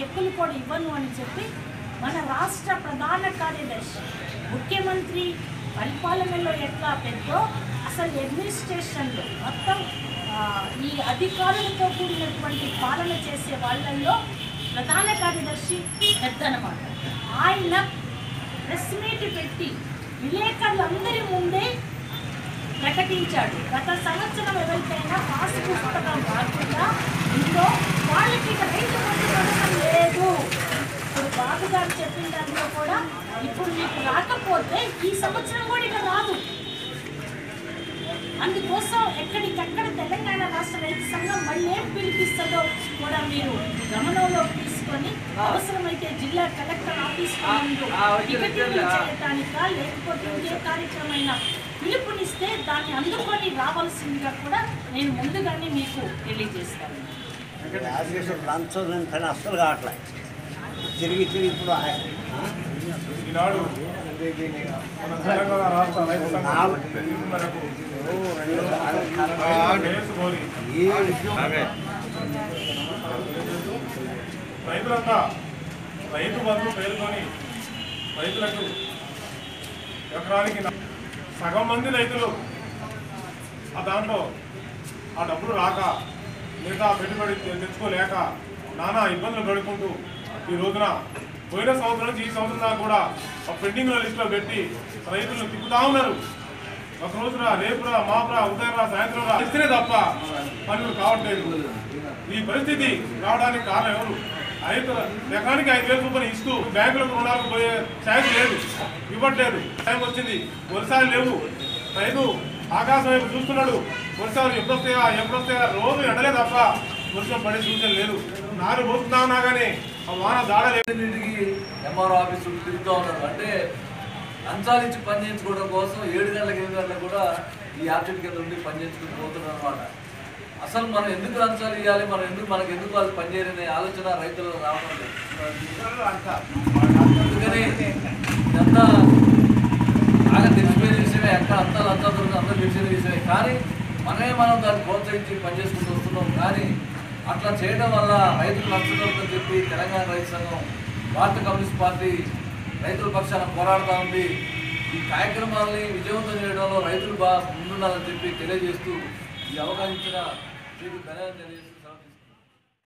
చెక్కులు కూడా ఇవ్వను అని చెప్పి మన రాష్ట్ర ప్రధాన కార్యదర్శి ముఖ్యమంత్రి పరిపాలనలో ఎట్లా పెద్దో అసలు అడ్మినిస్ట్రేషన్లో మొత్తం ఆ, ఈ అధికారులతో కూడినటువంటి పాలన చేసే వాళ్ళల్లో ప్రధాన కార్యదర్శి పెద్దనమాట ఆయన ప్రెస్ మీట్ పెట్టి విలేకరులందరి ముందే ప్రకటించాడు గత సంవత్సరం ఎవరికైనా పాస్ పుస్తకం రాకుండా ఇందులో వాళ్ళకి ఇక రైతు బంధు పథకం లేదు ఇప్పుడు బాబు గారు చెప్పిన దాంట్లో కూడా ఇప్పుడు మీకు రాకపోతే ఈ సంవత్సరం కూడా ఇక రాదు అందుకోసం ఎక్కడికక్కడ తెలంగాణ రాష్ట్ర రైతు సంఘం మళ్ళీ ఏం పిలిపిస్తుందో కూడా మీరు గమనంలో తీసుకొని అవసరమైతే జిల్లా కలెక్టర్ ఆఫీస్ ముందు టికెటింగ్ చేయటానికా లేకపోతే ఇంకే కార్యక్రమైన పిలుపునిస్తే దాన్ని అందుకొని రావాల్సిందిగా కూడా నేను ముందుగానే మీకు తెలియజేస్తాను రాజేశ్వర లంచం కానీ అస్సలు కావట్లే తిరిగి తిరిగి ఇప్పుడు ఆ- ఈనాడు మన తెలంగాణ రాష్ట్ర రైతు సంఘం పిలుపు మేరకు కేసు కోరి ఏ విషయం రైతులంతా రైతు బంధు పేరుకొని రైతులకు ఎకరానికి న- సగం మంది రైతులు ఆ దాంట్లో ఆ డబ్బులు రాక లేదా పెట్టుబడి తె- తెచ్చుకోలేక నానా ఇబ్బందులు పడుకుంటూ ఈ రోజున పోయిన సంవత్సరం నుంచి ఈ సంవత్సరం దాకా కూడా ఆ పెండింగ్ లిస్టులో పెట్టి రైతులను తిప్పుతా ఉన్నారు ఒక రోజున రేపురా మాపురా ఉదయం రా సాయంత్రం రా ఇస్తేనే తప్ప పనులు కావట్లేదు ఈ పరిస్థితి రావడానికి కారణం ఎవరు ఐదు ఎకరానికి ఐదు వేల రూపాయలు ఇస్తూ బ్యాంకులకు రుణాలకు పోయే ఛాన్స్ లేదు ఇవ్వట్లేదు టైం వచ్చింది వర్షాలు లేవు రైతు ఆకాశం వైపు చూస్తున్నాడు వర్షాలు ఎప్పుడొస్తాయా ఎప్పుడొస్తాయా రోజు ఎండలే తప్ప వర్షం పడే సూచన లేదు నారు పోతున్నా ఉన్నా కానీ ఆ వాన దాడలేదు ఇంటికి ఎంఆర్ఓ ఆఫీసు తిరుగుతూ ఉన్నారు అంటే లంచాలు ఇచ్చి పని చేయించుకోవడం కోసం ఏడు గంటలకు ఎనిమిది గంటలకు కూడా ఈ ఆబ్జెక్ట్ కింద ఉండి పని చేయించుకుని పోతున్నారు అనమాట అసలు మనం ఎందుకు లంచాలు ఇవ్వాలి మనం ఎందుకు మనకు ఎందుకు వాళ్ళు పని చేయాలనే ఆలోచన రైతులు రావడం లేదు అందుకని ఇదంతా బాగా తెలిసిపోయిన విషయమే ఎక్కడ అంతా లంచాలు దొరుకుతుంది అందరూ తెలిసిన విషయమే కానీ మనమే మనం దాన్ని ప్రోత్సహించి పనిచేసుకుంటూ వస్తున్నాం కానీ అట్లా చేయడం వల్ల రైతులు నష్టపోతుందని చెప్పి తెలంగాణ రైతు సంఘం భారత కమ్యూనిస్ట్ పార్టీ రైతుల పక్షాన పోరాడుతూ ఉంది ఈ కార్యక్రమాలని విజయవంతం చేయడంలో రైతులు బాగా ముందుండాలని చెప్పి తెలియజేస్తూ ఈ అవకాశం ఇచ్చిన మీకు ధన్యవాదాలు తెలియజేస్తున్నాను